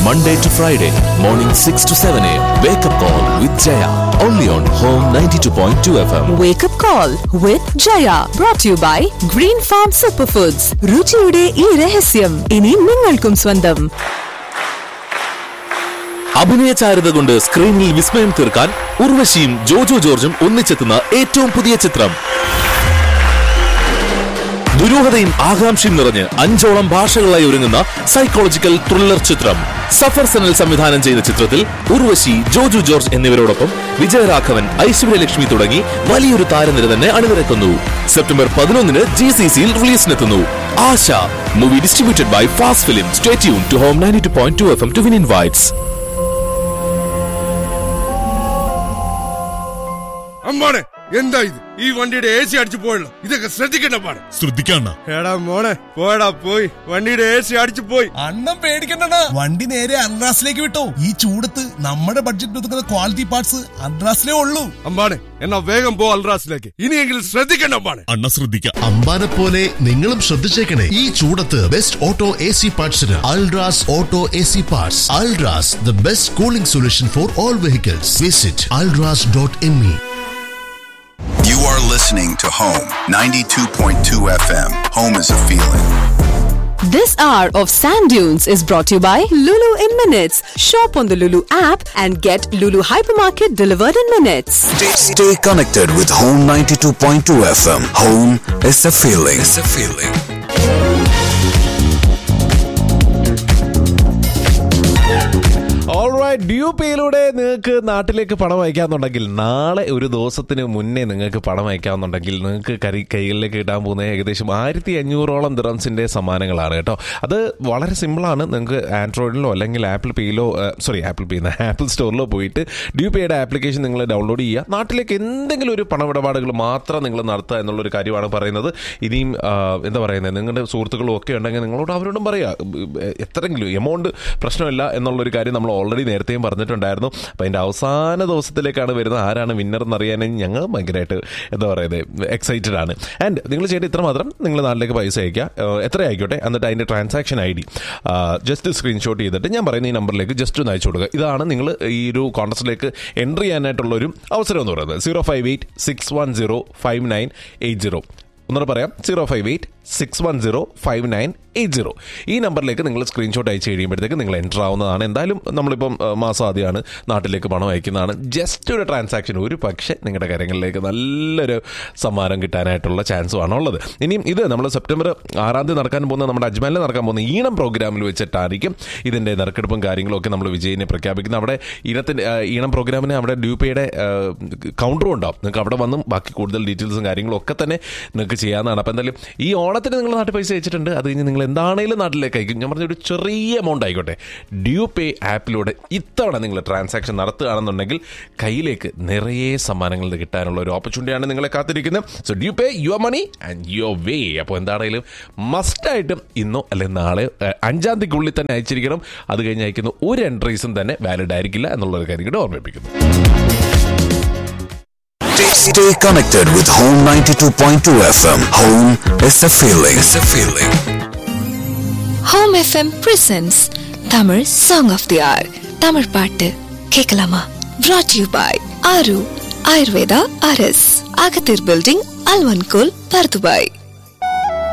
Monday to Friday, morning 6 to 7 a.m. Wake up call with Jaya. Only on Home 92.2 FM. Wake up call with Jaya brought to you by Green Farm Superfoods. രുചിയുടെ ഈ രഹസ്യം ഇനി നിങ്ങൾക്കും സ്വന്തം അഭിനയ ചാരുത കൊണ്ട് സ്ക്രീനിൽ വിസ്മയം തീർക്കാൻ ഉർവശിയും ജോജോ ജോർജും ഒന്നിച്ചെത്തുന്ന ഏറ്റവും പുതിയ ചിത്രം ദുരൂഹതയും ആകാംക്ഷയും നിറഞ്ഞ് അഞ്ചോളം ഭാഷകളായി ഒരുങ്ങുന്ന സൈക്കോളജിക്കൽ ത്രില്ലർ ചിത്രം സഫർ സനൽ സംവിധാനം ചെയ്ത ചിത്രത്തിൽ ഉർവശി ജോജു ജോർജ് എന്നിവരോടൊപ്പം വിജയരാഘവൻ ഐശ്വര്യലക്ഷ്മി തുടങ്ങി വലിയൊരു താരനിര തന്നെ അണിനിരക്കുന്നു സെപ്റ്റംബർ പതിനൊന്നിന് ജി സി സിയിൽ റിലീസിനെത്തുന്നു Asha movie distributed by fast film stay tune to home ninety two point two F M to win invites അമ്മാണ് എന്താ ഇത് ഈ വണ്ടിയുടെ എ സി അടിച്ചു പോയല്ലോ ഇതൊക്കെ ശ്രദ്ധിക്കണ്ട പാട് ശ്രദ്ധിക്കണ്ട എടാ മോനെ പോയടാ പോയി വണ്ടിയുടെ എ സി അടിച്ചു പോയി അണ്ണം പേടിക്കണ്ടടാ വണ്ടി നേരെ അൺറാസിലേക്ക് വിട്ടോ ഈ ചൂടത്ത് നമ്മുടെ ബഡ്ജറ്റ് ഒതുക്കുന്ന ക്വാളിറ്റി പാർട്സ് അൺറാസിലേ ഉള്ളൂ അമ്പാണ് എന്നാ വേഗം പോ അൽറാസിലേക്ക് ഇനിയെങ്കിലും ശ്രദ്ധിക്കണ്ട അമ്പാണ് അണ്ണ ശ്രദ്ധിക്കാം അമ്പാനെ പോലെ നിങ്ങളും ശ്രദ്ധിച്ചേക്കണേ ഈ ചൂടത്ത് ബെസ്റ്റ് ഓട്ടോ എ സി പാർട്സിന് Ultras auto A C parts Ultras the best cooling solution for all vehicles visit Ultras dot M E You are listening to Home 92.2 FM. Home is a feeling. This hour of Sand Dunes is brought to you by Lulu in Minutes. Shop on the Lulu app and get Lulu Hypermarket delivered in minutes. Stay, stay connected with Home 92.2 FM. Home is a feeling. It's a feeling. Alright du പേയിലൂടെ നിങ്ങൾക്ക് നാട്ടിലേക്ക് പണം അയക്കാന്നുണ്ടെങ്കിൽ നാളെ ഒരു ദിവസത്തിന് മുന്നേ നിങ്ങൾക്ക് പണം അയക്കാന്നുണ്ടെങ്കിൽ നിങ്ങൾക്ക് കരി കൈകളിലേക്ക് കിട്ടാൻ പോകുന്ന ഏകദേശം ആയിരത്തി അഞ്ഞൂറോളം ദിറംസിന്റെ സമ്മാനങ്ങളാണ് കേട്ടോ അത് വളരെ സിമ്പിളാണ് നിങ്ങൾക്ക് ആൻഡ്രോയിഡിലോ അല്ലെങ്കിൽ ആപ്പിൾ പേയിലോ സോറി ആപ്പിൾ പേ ആപ്പിൾ സ്റ്റോറിലോ പോയിട്ട് ഡ്യൂ പേയുടെ ആപ്ലിക്കേഷൻ നിങ്ങൾ ഡൗൺലോഡ് ചെയ്യുക നാട്ടിലേക്ക് എന്തെങ്കിലും ഒരു പണമിടപാടുകൾ മാത്രം നിങ്ങൾ നടത്തുക എന്നുള്ളൊരു കാര്യമാണ് പറയുന്നത് ഇനിയും ആ, എന്താ പറയുന്നത് നിങ്ങളുടെ സുഹൃത്തുക്കളും ഒക്കെ ഉണ്ടെങ്കിൽ നിങ്ങളോട് അവരോടും പറയുക എത്രയെങ്കിലും എമൗണ്ട് പ്രശ്നമില്ല എന്നുള്ളൊരു കാര്യം നമ്മൾ ഓൾറെഡി നേരത്തെയും പറഞ്ഞിട്ടുണ്ടായിരുന്നു അപ്പം അതിൻ്റെ അവസാന ദിവസത്തിലേക്കാണ് വരുന്നത് ആരാണ് വിന്നർ എന്നറിയാൻ ഞങ്ങൾ ഭയങ്കരമായിട്ട് എന്താ പറയുന്നത് എക്സൈറ്റഡ് ആണ് ആൻഡ് നിങ്ങൾ ചെയ്യേണ്ട ഇത്ര മാത്രം നിങ്ങൾ നാട്ടിലേക്ക് പൈസ അയക്കുക ഏഹ് എത്ര ആയിക്കോട്ടെ എന്നിട്ട് അതിൻ്റെ transaction I D just screenshot ചെയ്തിട്ട് ഞാൻ പറയുന്ന ഈ നമ്പറിലേക്ക് ജസ്റ്റ് ഒന്ന് അയച്ചു കൊടുക്കുക ഇതാണ് നിങ്ങൾ ഈ ഒരു കോൺടസ്റ്റിലേക്ക് എൻട്രി ചെയ്യാനായിട്ടുള്ളൊരു അവസരം എന്ന് പറയുന്നത് zero five eight six one zero five nine eight zero ഒന്നുകൂടെ പറയാം zero five eight six one zero five nine eight zero ഈ നമ്പറിലേക്ക് നിങ്ങൾ സ്ക്രീൻഷോട്ട് അയച്ചു കഴിയുമ്പോഴത്തേക്ക് നിങ്ങൾ എൻ്റർ ആവുന്നതാണ് എന്തായാലും നമ്മളിപ്പം ആ, മാസം ആദ്യമാണ് നാട്ടിലേക്ക് പണം അയക്കുന്നതാണ് ജസ്റ്റ് ഒരു ട്രാൻസാക്ഷൻ ഒരു പക്ഷേ നിങ്ങളുടെ കാര്യങ്ങളിലേക്ക് നല്ലൊരു സമ്മാനം കിട്ടാനായിട്ടുള്ള ചാൻസും ആണ് ഉള്ളത് ഇനിയും ഇത് നമ്മൾ സെപ്റ്റംബർ ആറാം തീയതി നടക്കാൻ പോകുന്ന നമ്മുടെ അജ്മാലിൽ നടക്കാൻ പോകുന്ന ഈണം പ്രോഗ്രാമിൽ വെച്ചിട്ടായിരിക്കും ഇതിൻ്റെ നറുക്കെടുപ്പും കാര്യങ്ങളും ഒക്കെ നമ്മൾ വിജയിനെ പ്രഖ്യാപിക്കുന്നത് അവിടെ ഈണത്തിൻ്റെ ആ, ഈണം പ്രോഗ്രാമിന് അവിടെ ഡ്യൂപ്പയുടെ കൗണ്ടറും ഉണ്ടാവും നിങ്ങൾക്ക് അവിടെ വന്നും ബാക്കി കൂടുതൽ ഡീറ്റെയിൽസും കാര്യങ്ങളും ഒക്കെ തന്നെ നിങ്ങൾക്ക് ചെയ്യാവുന്നതാണ് അപ്പോൾ എന്തായാലും ഈ ഓണത്തിന് നിങ്ങൾ നാട്ടിൽ പൈസ അയച്ചിട്ടുണ്ട് അത് കഴിഞ്ഞ് നിങ്ങൾ എന്താണേലും നാട്ടിലേക്ക് അയക്കും ഞാൻ പറഞ്ഞ ഒരു ചെറിയ എമൗണ്ട് ആയിക്കോട്ടെ ഡ്യൂ പേ ആപ്പിലൂടെ ഇത്തവണ നിങ്ങൾ ട്രാൻസാക്ഷൻ നടത്തുകയാണെന്നുണ്ടെങ്കിൽ കയ്യിലേക്ക് നിറയെ സമ്മാനങ്ങൾ കിട്ടാനുള്ള ഒരു ഓപ്പർച്യൂണിറ്റിയാണ് നിങ്ങളെ കാത്തിരിക്കുന്നത് so du pay your money and your way അപ്പോൾ എന്താണെങ്കിലും മസ്റ്റായിട്ടും ഇന്നോ അല്ലെങ്കിൽ നാളെ ഏഹ്, അഞ്ചാം തീയതിക്കുള്ളിൽ തന്നെ അയച്ചിരിക്കണം അത് കഴിഞ്ഞ് അയക്കുന്ന ഒരു എൻട്രീസും തന്നെ വാലിഡ് ആയിരിക്കില്ല എന്നുള്ളൊരു കാര്യം കൂടെ ഓർമ്മിപ്പിക്കുന്നു Stay, stay connected with Home 92.2 FM. Home is a feeling. It's a feeling. Home FM presents Tamil song of the hour Tamil பாட்டு கேட்கலாமா brought you by Aaru Ayurveda அரஸ் அகத்தீர் பில்டிங் அல்வன்கோல் பர்துபாய்